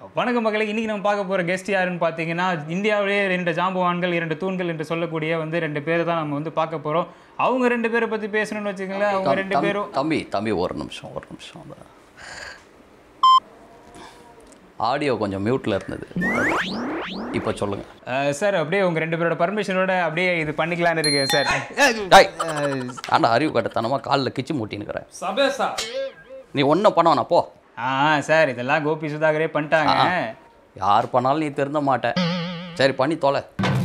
வணக்கம் மக்களை இன்னைக்கு நம்ம பார்க்க போற கெஸ்ட் யாருன்னு பார்த்தீங்கன்னா இந்தியாவிலேயே ரெண்டு ஜாம்பவான்கள் இரண்டு தூண்கள் என்று சொல்லக்கூடிய வந்து ரெண்டு பேரை தான் நம்ம வந்து பார்க்க போறோம் அவங்க ரெண்டு பேரை பத்தி பேசணும்னு வச்சுக்கோங்களேன் அவங்க தம்- ரெண்டு தம்- பேரும் தம்பி தம்பி ஒரு நிமிஷம் ஒரு நிமிஷம் அந்த ஆடியோ கொஞ்சம் மியூட்டில் இருந்தது இப்போ சொல்லுங்கள் அஹ், சார் அப்படியே உங்க ரெண்டு பேரோட பர்மிஷனோட அப்படியே இது பண்ணிக்கலாம்னு இருக்கு சார் டாய் ஆண்டா அறிவு கட்டத்தனமாக காலில் கிச்சு மூட்டினுக்கிறேன் சபேசா நீ ஒன்றும் பண்ண வேணாம் போ ஆ சார் இதெல்லாம் கோபி சுதாகரே பண்ணிட்டாங்க யார் பண்ணாலும் நீ திருந்த மாட்ட சரி பண்ணி தொலை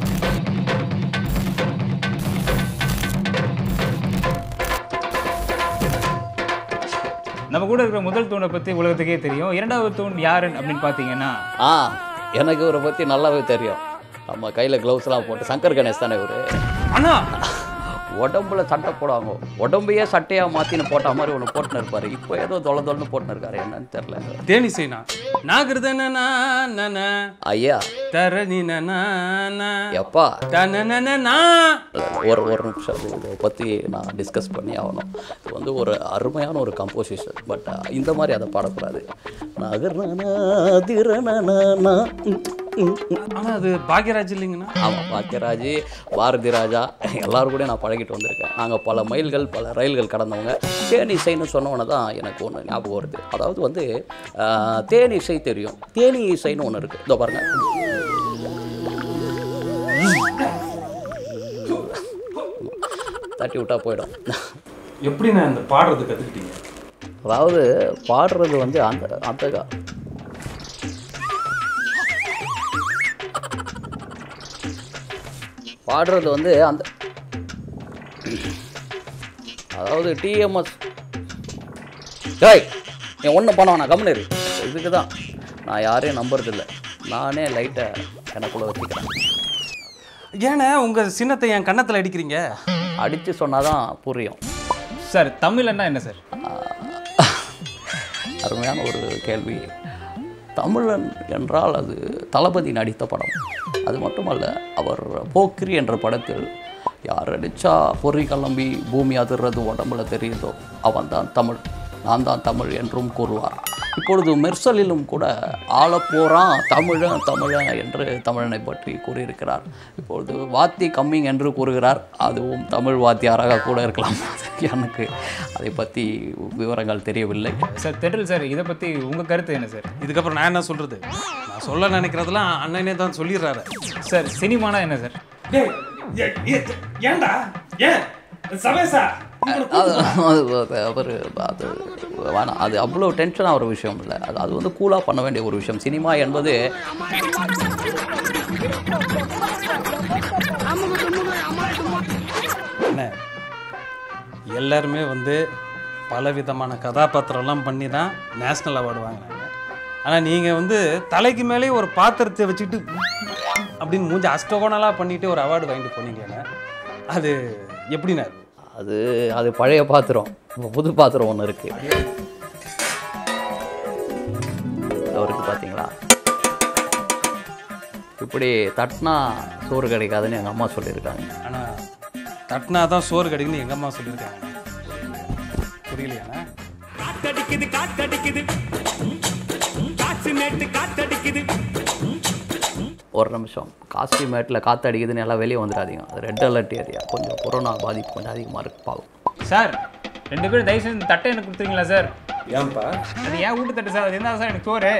நம்ம கூட இருக்கிற முதல் தூணை பத்தி உலகத்துக்கே தெரியும் இரண்டாவது தூண் யாருன்னு அப்படின்னு பார்த்தீங்கன்னா ஆ எனக்கு இவரை பற்றி நல்லாவே தெரியும் நம்ம கையில் க்ளவுஸ்லாம் போட்டு சங்கர் கணேஷ் தானே இவரு அண்ணா உடம்புல சட்டை போடுவாங்க உடம்பையே சட்டையாக மாற்றின்னு போட்ட மாதிரி ஒன்று போட்டுன்னு இருப்பாரு இப்போ ஏதோ தொலை தொலைன்னு போட்டுன்னு இருக்காரு என்னன்னு தெரில தேனி செய்னா நாகிருதனா நன ஐயா தரணி நன எப்பா தனனனா ஒரு ஒரு நிமிஷம் இதை பற்றி நான் டிஸ்கஸ் பண்ணி ஆகணும் இது வந்து ஒரு அருமையான ஒரு கம்போசிஷன் பட் இந்த மாதிரி அதை பாடக்கூடாது நகர்னா ஆனா அது பாக்யராஜ் இல்லைங்கண்ணா ஆமாம் பாக்கியராஜ் பாரதி ராஜா எல்லாரும் கூட நான் பழகிட்டு வந்திருக்கேன் நாங்கள் பல மைல்கள் பல ரயில்கள் கடந்தவங்க தேனி இசைன்னு சொன்னவொன்னே தான் எனக்கு ஒன்று ஞாபகம் வருது அதாவது வந்து ஆஹ், தேனி இசை தெரியும் தேனி இசைன்னு ஒன்று இருக்குது இதோ பாருங்க தட்டி விட்டா போயிடும் எப்படி நான் இந்த பாடுறது கத்துக்கிட்டீங்க அதாவது பாடுறது வந்து அந்த அந்த கா- பாடுறது வந்து அந்த அதாவது டிஎம்எஸ் டேய் நீ ஒன்றும் பண்ண வேணாம் கம்முனு இரு இதுக்கு தான் நான் யாரையும் நம்புறதில்ல நானே லைட்டை எனக்குள்ளே வச்சுக்கிறேன் ஏண்ணே உங்க சின்னத்தை என் கன்னத்துல அடிக்கிறீங்க அடித்து சொன்னால் தான் புரியும் சார் தமிழ்னா என்ன சார் அருமையான ஒரு கேள்வி தமிழன் என்றால் அது தளபதி நடித்த படம் அது மட்டுமல்ல அவர் போக்கிரி என்ற படத்தில் யார் அடித்தா பொறி கிளம்பி பூமி அதிர்றது உடம்புல தெரியுதோ அவன் தான் தமிழ் நான் தான் தமிழ் என்றும் கூறுவார் இப்பொழுது மெர்சலிலும் கூட ஆளப்போறான் தமிழன் தமிழன் என்று தமிழனை பற்றி கூறியிருக்கிறார் இப்பொழுது வாத்தி கம்மிங் என்று கூறுகிறார் அதுவும் தமிழ் வாத்தியாராக கூட இருக்கலாம் எனக்கு அதை பற்றி விவரங்கள் தெரியவில்லை சார் தென்றல் சார் இதை பத்தி உங்க கருத்து என்ன சார் இதுக்கப்புறம் நான் என்ன சொல்றது நான் சொல்ல நினைக்கிறதெல்லாம் அண்ணனே தான் சொல்லிடுறாரு சார் சினிமானா என்ன சார் ஏன்டா ஏன் சபேசா அது அது அவர் அது வேணாம் அது அவ்வளோ டென்ஷன் ஆகிற விஷயம் இல்லை அது அது வந்து கூலாக பண்ண வேண்டிய ஒரு விஷயம் சினிமா என்பது அண்ணே எல்லாருமே வந்து பலவிதமான கதாபாத்திரம்லாம் பண்ணி தான் நேஷ்னல் அவார்டு வாங்கினாங்க ஆனால் நீங்கள் வந்து தலைக்கு மேலே ஒரு பாத்திரத்தை வச்சுக்கிட்டு அப்படின்னு மூஞ்சி அஷ்டகோணலாக பண்ணிட்டு ஒரு அவார்டு வாங்கிட்டு போனீங்கண்ணே அது எப்படிண்ணே அது? அது அது பழைய பாத்திரம் இப்போ புது பாத்திரம் ஒன்று இருக்குது அவருக்கு பார்த்தீங்களா இப்படி தட்டினா சோறு கிடைக்காதுன்னு எங்கள் அம்மா சொல்லியிருக்காங்க ஆனால் தட்டினா தான் சோறு கிடைக்குன்னு எங்கள் அம்மா சொல்லியிருக்காங்க புரியலையாண்ணா காத்தடிக்குது காத்தடிக்குது காற்று நேட்டு காத்தடிக்குது ஒரு நிமிஷம் காஸ்டிமேட்டில் காற்று அடிக்குதுன்னு எல்லாம் வெளியே வந்துடாதீங்க அது ரெட் அலர்ட் ஏரியா கொஞ்சம் கொரோனா பாதிப்பு கொஞ்சம் அதிகமாக இருக்கு பாவம் சார் ரெண்டு பேரும் தயவு செஞ்சு இந்த தட்டை எனக்கு கொடுத்துருங்களா சார் ஏன்பா அது ஏன் வீட்டு தட்டு சார் அது என்ன சார் எனக்கு சோறு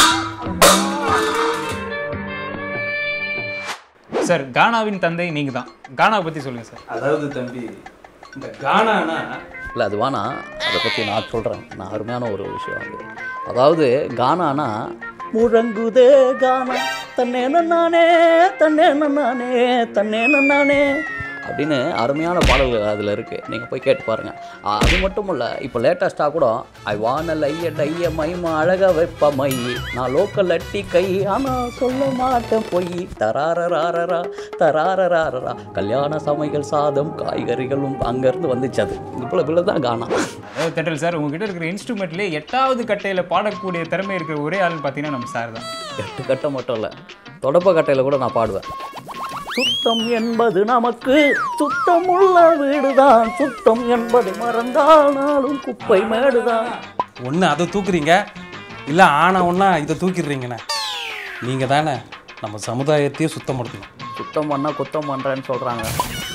சார் கானாவின் தந்தை நீங்க தான் கானாவை பத்தி சொல்லுங்க சார் அதாவது தம்பி இந்த கானானா இல்லை அது வேணாம் அதை பற்றி நான் சொல்கிறேன் நான் அருமையான ஒரு விஷயம் அது அதாவது கானானா முழங்குதே கானா தன்னே நானே தன்னே நானே தன்னே நானே அப்படின்னு அருமையான பாடல்கள் அதில் இருக்குது நீங்கள் போய் கேட்டு பாருங்கள் அது மட்டும் இல்லை இப்போ லேட்டஸ்ட்டாக கூட ஐ வான லைய டைய மைமா அழக வைப்ப மை நான் லோக்கல் அட்டி கை ஆனால் சொல்ல மாட்டேன் பொய் தராரராரரா தராரராரரா கல்யாண சமையல் சாதம் காய்கறிகளும் அங்கேருந்து வந்துச்சு அது இவ்வளோ இவ்வளோ தான் கானா அதாவது தென்றல் சார் உங்ககிட்ட இருக்கிற இன்ஸ்ட்ருமெண்ட்லேயே எட்டாவது கட்டையில பாடக்கூடிய திறமை இருக்கிற ஒரே ஆள்னு பார்த்தீங்கன்னா நம்ம சார் தான் எட்டு கட்டை மட்டும் இல்லை தொடப்ப கட்டையில் கூட நான் பாடுவேன் சுத்தம் என்பது நமக்கு சுத்தமுள்ள வீடுதான் சுத்தம் என்பதை மறந்தால் நாளும் குப்பை மேடுதான் ஒன்று அதை தூக்குறீங்க இல்லை ஆனா ஒன்றா இதை தூக்கிடுறீங்கண்ணே நீங்கள் தானே நம்ம சமுதாயத்தையே சுத்தப்படுத்தணும் சுத்தம் பண்ணால் குத்தம் பண்ணுறேன்னு சொல்கிறாங்க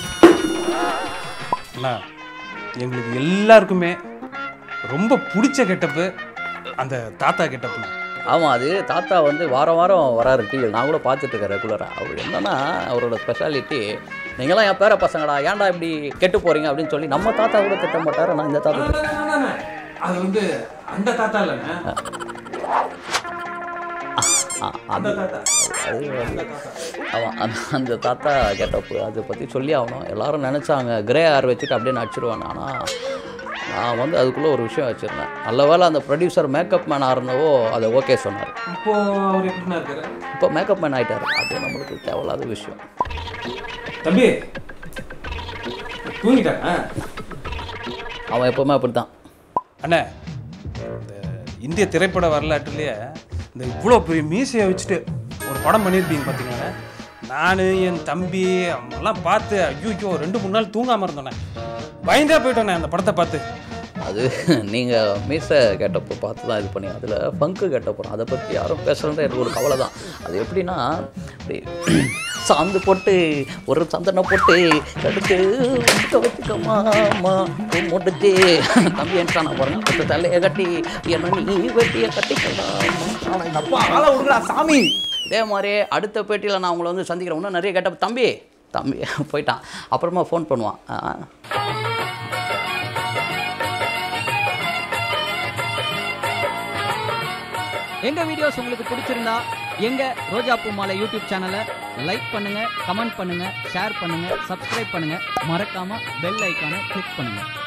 அண்ணா எங்களுக்கு எல்லாருக்குமே ரொம்ப பிடிச்ச கெட்டப்பு அந்த தாத்தா கெட்டப்புண்ணா ஆமாம் அது தாத்தா வந்து வாரம் வாரம் வராரு டிவியில் நான் கூட பார்த்துட்டு இருக்கேன் ரெகுலராக அவர் என்னன்னா அவரோட ஸ்பெஷாலிட்டி நீங்களாம் என் பேர பசங்கடா ஏன்டா இப்படி கெட்டு போகிறீங்க அப்படின்னு சொல்லி நம்ம தாத்தா கூட திட்ட மாட்டார் நான் இந்த தாத்தா அது வந்து அந்த தாத்தா இல்லைண்ணே ஆ, அது அது வந்து ஆமாம் அந்த அந்த தாத்தா கெட்டப்பு அதை பற்றி சொல்லி ஆகணும் எல்லாரும் நினச்சாங்க கிரே ஹேர் வச்சுட்டு அப்படியே நடிச்சிருவாங்க ஆனால் நான் வந்து அதுக்குள்ளே ஒரு விஷயம் வச்சுருந்தேன் நல்ல வேளை அந்த ப்ரொடியூசர் மேக்கப் மேனாக இருந்தவோ அதை ஓகே சொன்னார் இப்போ அவர் எப்படிண்ணா இருக்காரு இப்போ மேக்கப் மேன் ஆகிட்டார் அது நம்மளுக்கு தேவையில்லாத விஷயம் தம்பி தூங்கிட்டாங்க அவன் எப்போவுமே அப்படி தான் அண்ணே இந்த இந்திய திரைப்பட வரலாற்றுலேயே இந்த இவ்வளோ பெரிய மீசையை வச்சுட்டு ஒரு படம் பண்ணியிருப்பீங்க பார்த்தீங்களா நான் என் தம்பி அவங்கெல்லாம் பார்த்து ஐயோ ரெண்டு மூணு நாள் தூங்காமல் இருந்தோண்ணே பயந்தே போயிட்டோண்ணே அந்த படத்தை பார்த்து அது நீங்கள் மீசை கேட்டப்போ பார்த்து தான் இது பண்ணி அதில் ஃபங்கு கேட்டப்போ அதை பற்றி யாரும் பேசுகிறது எனக்கு ஒரு கவலை தான் அது எப்படின்னா அப்படி சாந்து போட்டு ஒரு சந்தனை போட்டு எடுத்து வச்சுக்க வச்சுக்கமாமா முடிச்சு தம்பி என்ன பாருங்க பத்து தலையை கட்டி என்ன நீ வெட்டியை கட்டிக்கலாம் அப்பா ஆளை விடுறா சாமி இதே மாதிரி அடுத்த பேட்டியில் நான் உங்களை வந்து சந்திக்கிறேன் இன்னும் நிறைய கேட்டப்ப தம்பி தம்பி போயிட்டான் அப்புறமா ஃபோன் பண்ணுவான் ஆ. எங்க வீடியோஸ் உங்களுக்கு பிடிச்சிருந்தா எங்க ரோஜா பூ மாலை யூடியூப் சேனலை லைக் பண்ணுங்க கமெண்ட் பண்ணுங்க ஷேர் பண்ணுங்க சப்ஸ்கிரைப் பண்ணுங்க மறக்காம பெல் ஐக்கானை கிளிக் பண்ணுங்க